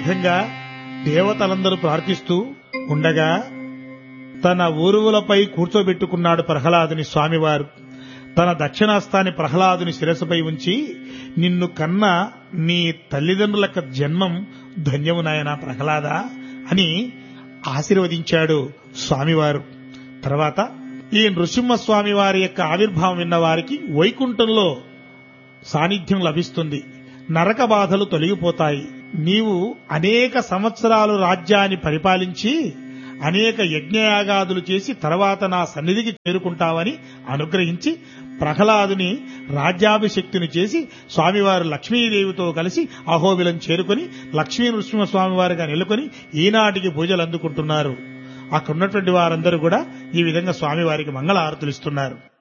విధంగా దేవతలందరూ ప్రార్థిస్తూ ఉండగా తన ఊరువులపై కూర్చోబెట్టుకున్నాడు ప్రహ్లాదుని స్వామివారు తన దక్షిణాస్తాన్ని ప్రహ్లాదుని శిరస్సుపై ఉంచి నిన్ను కన్న నీ తల్లిదండ్రుల జన్మం ధన్యము నాయనా ప్రహ్లాద అని ఆశీర్వదించాడు స్వామివారు తర్వాత ఈ నృసింహస్వామి వారి యొక్క ఆవిర్భావం విన్న వారికి వైకుంఠంలో సాన్నిధ్యం లభిస్తుంది నరక బాధలు తొలగిపోతాయి నీవు అనేక సంవత్సరాలు రాజ్యాన్ని పరిపాలించి అనేక యజ్ఞయాగాదులు చేసి తర్వాత నా సన్నిధికి చేరుకుంటావని అనుగ్రహించి ప్రహ్లాదుని రాజ్యాభిషక్తిని చేసి స్వామివారు లక్ష్మీదేవితో కలిసి అహోబిలం చేరుకొని లక్ష్మీ నృసింహ స్వామివారిగా నెలకొని ఈనాటికి పూజలు అందుకుంటున్నారు అక్కడ ఉన్నటువంటి వారందరూ కూడా ఈ విధంగా స్వామివారికి మంగళ హారతులు ఇస్తున్నారు